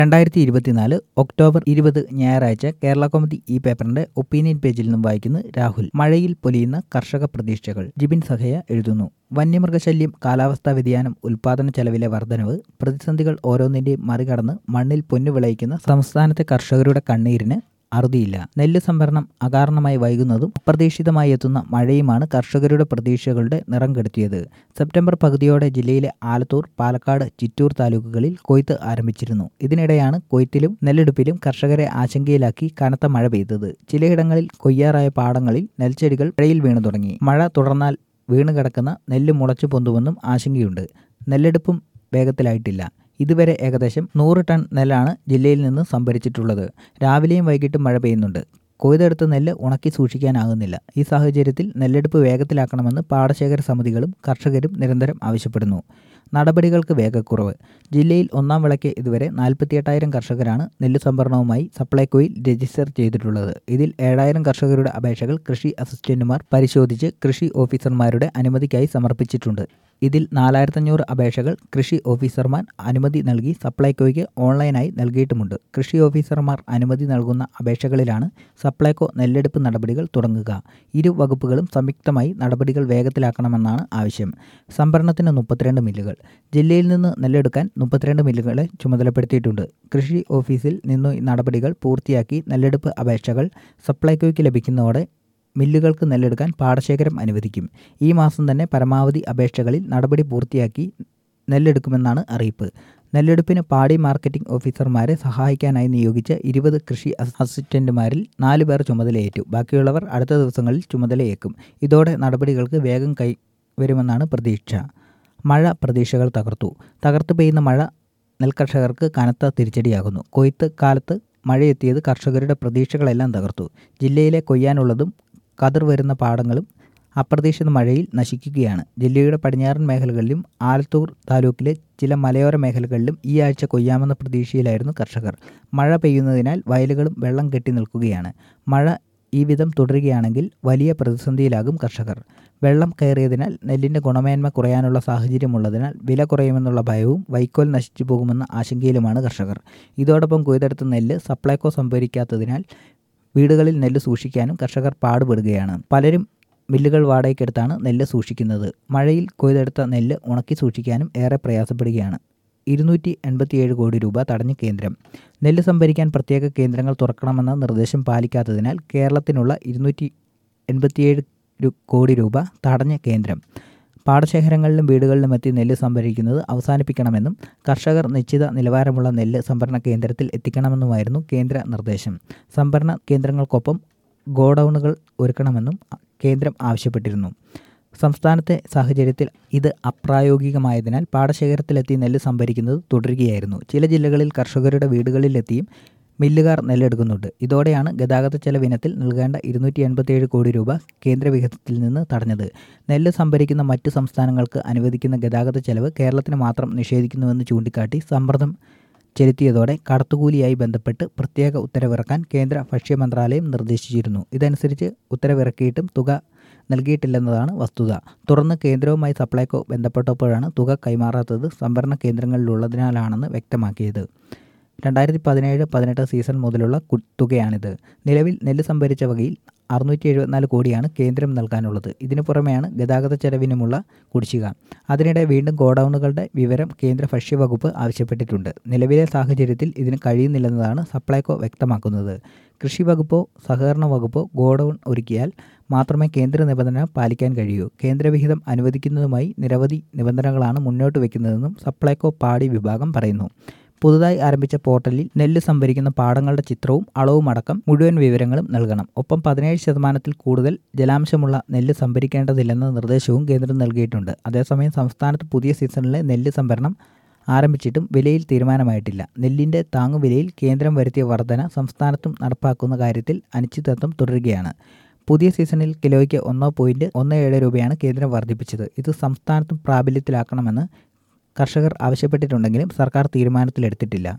രണ്ടായിരത്തി ഇരുപത്തിനാല് ഒക്ടോബർ ഇരുപത് ഞായറാഴ്ച കേരള കൗമുദി ഈ പേപ്പറിന്റെ ഒപ്പീനിയൻ പേജിൽ നിന്നും വായിക്കുന്നു രാഹുൽ മഴയിൽ പൊലിയുന്ന കർഷക പ്രതീക്ഷകൾ ജിബിൻ സഹയ എഴുതുന്നു വന്യമൃഗശല്യം കാലാവസ്ഥാ വ്യതിയാനം ഉൽപാദന ചെലവിലെ വർധനവ് പ്രതിസന്ധികൾ ഓരോന്നിന്റെയും മറികടന്ന് മണ്ണിൽ പൊന്നു വിളയിക്കുന്ന സംസ്ഥാനത്തെ കർഷകരുടെ കണ്ണീരിന് അറുതിയില്ല നെല്ല് സംഭരണം അകാരണമായി വൈകുന്നതും അപ്രതീക്ഷിതമായി എത്തുന്ന മഴയുമാണ് കർഷകരുടെ പ്രതീക്ഷകളുടെ നിറം കെടുത്തിയത് സെപ്റ്റംബർ പകുതിയോടെ ജില്ലയിലെ ആലത്തൂർ പാലക്കാട് ചിറ്റൂർ താലൂക്കുകളിൽ കൊയ്ത്ത് ആരംഭിച്ചിരുന്നു ഇതിനിടെയാണ് കൊയ്ത്തിലും നെല്ലെടുപ്പിലും കർഷകരെ ആശങ്കയിലാക്കി കനത്ത മഴ പെയ്തത് ചിലയിടങ്ങളിൽ കൊയ്യാറായ പാടങ്ങളിൽ നെൽച്ചെടികൾ മഴയിൽ വീണു തുടങ്ങി മഴ തുടർന്നാൽ വീണ് കിടക്കുന്ന നെല്ല് മുളച്ചു പൊന്തുമെന്നും ആശങ്കയുണ്ട് നെല്ലെടുപ്പും വേഗത്തിലായിട്ടില്ല ഇതുവരെ ഏകദേശം നൂറ് ടൺ നെല്ലാണ് ജില്ലയിൽ നിന്ന് സംഭരിച്ചിട്ടുള്ളത് രാവിലെയും വൈകിട്ടും മഴ പെയ്യുന്നുണ്ട് കൊയ്തെടുത്ത നെല്ല് ഉണക്കി സൂക്ഷിക്കാനാകുന്നില്ല ഈ സാഹചര്യത്തിൽ നെല്ലെടുപ്പ് വേഗത്തിലാക്കണമെന്ന് പാടശേഖര സമിതികളും കർഷകരും നിരന്തരം ആവശ്യപ്പെടുന്നു നടപടികൾക്ക് വേഗക്കുറവ് ജില്ലയിൽ ഒന്നാം വിളയ്ക്ക് ഇതുവരെ നാൽപ്പത്തിയെട്ടായിരം കർഷകരാണ് നെല്ല് സംഭരണവുമായി സപ്ലൈകോയിൽ രജിസ്റ്റർ ചെയ്തിട്ടുള്ളത് ഇതിൽ ഏഴായിരം കർഷകരുടെ അപേക്ഷകൾ കൃഷി അസിസ്റ്റന്റുമാർ പരിശോധിച്ച് കൃഷി ഓഫീസർമാരുടെ അനുമതിക്കായി സമർപ്പിച്ചിട്ടുണ്ട് ഇതിൽ നാലായിരത്തഞ്ഞൂറ് അപേക്ഷകൾ കൃഷി ഓഫീസർമാർ അനുമതി നൽകി സപ്ലൈകോയ്ക്ക് ഓൺലൈനായി നൽകിയിട്ടുമുണ്ട് കൃഷി ഓഫീസർമാർ അനുമതി നൽകുന്ന അപേക്ഷകളിലാണ് സപ്ലൈകോ നെല്ലെടുപ്പ് നടപടികൾ തുടങ്ങുക ഇരു വകുപ്പുകളും സംയുക്തമായി നടപടികൾ വേഗത്തിലാക്കണമെന്നാണ് ആവശ്യം സംഭരണത്തിന് മുപ്പത്തിരണ്ട് മില്ലുകൾ ജില്ലയിൽ നിന്ന് നെല്ലെടുക്കാൻ മുപ്പത്തിരണ്ട് മില്ലുകളെ ചുമതലപ്പെടുത്തിയിട്ടുണ്ട് കൃഷി ഓഫീസിൽ നിന്നു നടപടികൾ പൂർത്തിയാക്കി നെല്ലെടുപ്പ് അപേക്ഷകൾ സപ്ലൈകോയ്ക്ക് ലഭിക്കുന്നതോടെ മില്ലുകൾക്ക് നെല്ലെടുക്കാൻ പാടശേഖരം അനുവദിക്കും ഈ മാസം തന്നെ പരമാവധി അപേക്ഷകളിൽ നടപടി പൂർത്തിയാക്കി നെല്ലെടുക്കുമെന്നാണ് അറിയിപ്പ് നെല്ലെടുപ്പിന് പാടി മാർക്കറ്റിംഗ് ഓഫീസർമാരെ സഹായിക്കാനായി നിയോഗിച്ച ഇരുപത് കൃഷി അസിസ്റ്റന്റുമാരിൽ നാല് പേർ ചുമതലയേറ്റു ബാക്കിയുള്ളവർ അടുത്ത ദിവസങ്ങളിൽ ചുമതലയേക്കും ഇതോടെ നടപടികൾക്ക് വേഗം കൈ വരുമെന്നാണ് പ്രതീക്ഷ മഴ പ്രതീക്ഷകൾ തകർത്തു തകർത്ത് പെയ്യുന്ന മഴ നെൽകർഷകർക്ക് കനത്ത തിരിച്ചടിയാകുന്നു കൊയ്ത്ത് കാലത്ത് മഴയെത്തിയത് കർഷകരുടെ പ്രതീക്ഷകളെല്ലാം തകർത്തു ജില്ലയിലെ കൊയ്യാനുള്ളതും കതിർ വരുന്ന പാടങ്ങളും അപ്രതീക്ഷിത മഴയിൽ നശിക്കുകയാണ് ജില്ലയുടെ പടിഞ്ഞാറൻ മേഖലകളിലും ആലത്തൂർ താലൂക്കിലെ ചില മലയോര മേഖലകളിലും ഈ ആഴ്ച കൊയ്യാമെന്ന പ്രതീക്ഷയിലായിരുന്നു കർഷകർ മഴ പെയ്യുന്നതിനാൽ വയലുകളും വെള്ളം കെട്ടി നിൽക്കുകയാണ് മഴ ഈ വിധം തുടരുകയാണെങ്കിൽ വലിയ പ്രതിസന്ധിയിലാകും കർഷകർ വെള്ളം കയറിയതിനാൽ നെല്ലിൻ്റെ ഗുണമേന്മ കുറയാനുള്ള സാഹചര്യമുള്ളതിനാൽ വില കുറയുമെന്നുള്ള ഭയവും വൈക്കോൽ നശിച്ചു പോകുമെന്ന ആശങ്കയിലുമാണ് കർഷകർ ഇതോടൊപ്പം കൊയ്തെടുത്ത നെല്ല് സപ്ലൈകോ സംഭരിക്കാത്തതിനാൽ വീടുകളിൽ നെല്ല് സൂക്ഷിക്കാനും കർഷകർ പാടുപെടുകയാണ് പലരും മില്ലുകൾ വാടകയ്ക്കെടുത്താണ് നെല്ല് സൂക്ഷിക്കുന്നത് മഴയിൽ കൊയ്തെടുത്ത നെല്ല് ഉണക്കി സൂക്ഷിക്കാനും ഏറെ പ്രയാസപ്പെടുകയാണ് ഇരുന്നൂറ്റി എൺപത്തിയേഴ് കോടി രൂപ തടഞ്ഞ് കേന്ദ്രം നെല്ല് സംഭരിക്കാൻ പ്രത്യേക കേന്ദ്രങ്ങൾ തുറക്കണമെന്ന നിർദ്ദേശം പാലിക്കാത്തതിനാൽ കേരളത്തിനുള്ള ഇരുന്നൂറ്റി എൺപത്തിയേഴ് കോടി രൂപ തടഞ്ഞ കേന്ദ്രം പാടശേഖരങ്ങളിലും വീടുകളിലും എത്തി നെല്ല് സംഭരിക്കുന്നത് അവസാനിപ്പിക്കണമെന്നും കർഷകർ നിശ്ചിത നിലവാരമുള്ള നെല്ല് സംഭരണ കേന്ദ്രത്തിൽ എത്തിക്കണമെന്നുമായിരുന്നു കേന്ദ്ര നിർദ്ദേശം സംഭരണ കേന്ദ്രങ്ങൾക്കൊപ്പം ഗോഡൌണുകൾ ഒരുക്കണമെന്നും കേന്ദ്രം ആവശ്യപ്പെട്ടിരുന്നു സംസ്ഥാനത്തെ സാഹചര്യത്തിൽ ഇത് അപ്രായോഗികമായതിനാൽ പാടശേഖരത്തിലെത്തി നെല്ല് സംഭരിക്കുന്നത് തുടരുകയായിരുന്നു ചില ജില്ലകളിൽ കർഷകരുടെ വീടുകളിലെത്തിയും മില്ലുകാർ നെല്ലെടുക്കുന്നുണ്ട് ഇതോടെയാണ് ഗതാഗത ചെലവിനത്തിൽ നൽകേണ്ട ഇരുന്നൂറ്റി എൺപത്തിയേഴ് കോടി രൂപ കേന്ദ്ര വിഹിതത്തിൽ നിന്ന് തടഞ്ഞത് നെല്ല് സംഭരിക്കുന്ന മറ്റ് സംസ്ഥാനങ്ങൾക്ക് അനുവദിക്കുന്ന ഗതാഗത ചെലവ് കേരളത്തിന് മാത്രം നിഷേധിക്കുന്നുവെന്ന് ചൂണ്ടിക്കാട്ടി സമ്മർദ്ദം ചെലുത്തിയതോടെ കടത്തുകൂലിയായി ബന്ധപ്പെട്ട് പ്രത്യേക ഉത്തരവിറക്കാൻ കേന്ദ്ര ഭക്ഷ്യ മന്ത്രാലയം നിർദ്ദേശിച്ചിരുന്നു ഇതനുസരിച്ച് ഉത്തരവിറക്കിയിട്ടും തുക നൽകിയിട്ടില്ലെന്നതാണ് വസ്തുത തുടർന്ന് കേന്ദ്രവുമായി സപ്ലൈകോ ബന്ധപ്പെട്ടപ്പോഴാണ് തുക കൈമാറാത്തത് സംഭരണ കേന്ദ്രങ്ങളിലുള്ളതിനാലാണെന്ന് വ്യക്തമാക്കിയത് രണ്ടായിരത്തി പതിനേഴ് പതിനെട്ട് സീസൺ മുതലുള്ള തുകയാണിത് നിലവിൽ നെല്ല് സംഭരിച്ച വകയിൽ അറുന്നൂറ്റി എഴുപത്തിനാല് കോടിയാണ് കേന്ദ്രം നൽകാനുള്ളത് ഇതിനു പുറമെയാണ് ഗതാഗത ചെലവിനുമുള്ള കുടിശ്ശിക അതിനിടെ വീണ്ടും ഗോഡൌണുകളുടെ വിവരം കേന്ദ്ര ഭക്ഷ്യവകുപ്പ് ആവശ്യപ്പെട്ടിട്ടുണ്ട് നിലവിലെ സാഹചര്യത്തിൽ ഇതിന് കഴിയുന്നില്ലെന്നതാണ് സപ്ലൈകോ വ്യക്തമാക്കുന്നത് കൃഷി വകുപ്പോ സഹകരണ വകുപ്പോ ഗോഡൌൺ ഒരുക്കിയാൽ മാത്രമേ കേന്ദ്ര നിബന്ധന പാലിക്കാൻ കഴിയൂ കേന്ദ്രവിഹിതം അനുവദിക്കുന്നതുമായി നിരവധി നിബന്ധനകളാണ് മുന്നോട്ട് വയ്ക്കുന്നതെന്നും സപ്ലൈകോ പാടി വിഭാഗം പറയുന്നു പുതുതായി ആരംഭിച്ച പോർട്ടലിൽ നെല്ല് സംഭരിക്കുന്ന പാടങ്ങളുടെ ചിത്രവും അളവും അടക്കം മുഴുവൻ വിവരങ്ങളും നൽകണം ഒപ്പം പതിനേഴ് ശതമാനത്തിൽ കൂടുതൽ ജലാംശമുള്ള നെല്ല് സംഭരിക്കേണ്ടതില്ലെന്ന നിർദ്ദേശവും കേന്ദ്രം നൽകിയിട്ടുണ്ട് അതേസമയം സംസ്ഥാനത്ത് പുതിയ സീസണിലെ നെല്ല് സംഭരണം ആരംഭിച്ചിട്ടും വിലയിൽ തീരുമാനമായിട്ടില്ല നെല്ലിൻ്റെ താങ്ങുവിലയിൽ കേന്ദ്രം വരുത്തിയ വർധന സംസ്ഥാനത്തും നടപ്പാക്കുന്ന കാര്യത്തിൽ അനിശ്ചിതത്വം തുടരുകയാണ് പുതിയ സീസണിൽ കിലോയ്ക്ക് ഒന്നോ പോയിൻറ്റ് ഒന്ന് ഏഴ് രൂപയാണ് കേന്ദ്രം വർദ്ധിപ്പിച്ചത് ഇത് സംസ്ഥാനത്തും പ്രാബല്യത്തിലാക്കണമെന്ന് കർഷകർ ആവശ്യപ്പെട്ടിട്ടുണ്ടെങ്കിലും സർക്കാർ തീരുമാനത്തിലെടുത്തിട്ടില്ല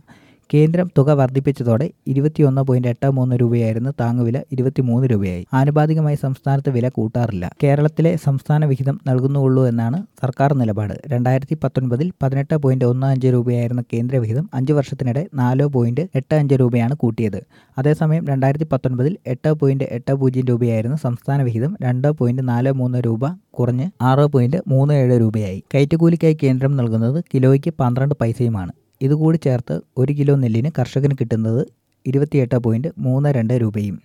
കേന്ദ്രം തുക വർദ്ധിപ്പിച്ചതോടെ ഇരുപത്തിയൊന്ന് പോയിന്റ് എട്ട് മൂന്ന് രൂപയായിരുന്ന താങ്ങുവില ഇരുപത്തിമൂന്ന് രൂപയായി ആനുപാതികമായി സംസ്ഥാനത്ത് വില കൂട്ടാറില്ല കേരളത്തിലെ സംസ്ഥാന വിഹിതം നൽകുന്നുള്ളൂ എന്നാണ് സർക്കാർ നിലപാട് രണ്ടായിരത്തി പത്തൊൻപതിൽ പതിനെട്ട് പോയിന്റ് ഒന്ന് അഞ്ച് രൂപയായിരുന്ന കേന്ദ്ര വിഹിതം അഞ്ച് വർഷത്തിനിടെ നാല് പോയിന്റ് എട്ട് അഞ്ച് രൂപയാണ് കൂട്ടിയത് അതേസമയം രണ്ടായിരത്തി പത്തൊൻപതിൽ എട്ട് പോയിന്റ് എട്ട് പൂജ്യം രൂപയായിരുന്ന സംസ്ഥാന വിഹിതം രണ്ട് പോയിന്റ് നാല് മൂന്ന് രൂപ കുറഞ്ഞ് ആറ് പോയിന്റ് മൂന്ന് ഏഴ് രൂപയായി കയറ്റുകൂലിക്കായി കേന്ദ്രം നൽകുന്നത് കിലോയ്ക്ക് പന്ത്രണ്ട് പൈസയുമാണ് ഇതുകൂടി ചേർത്ത് ഒരു കിലോ നെല്ലിന് കർഷകന് കിട്ടുന്നത് ഇരുപത്തിയെട്ട് പോയിന്റ് മൂന്ന് രണ്ട് രൂപയും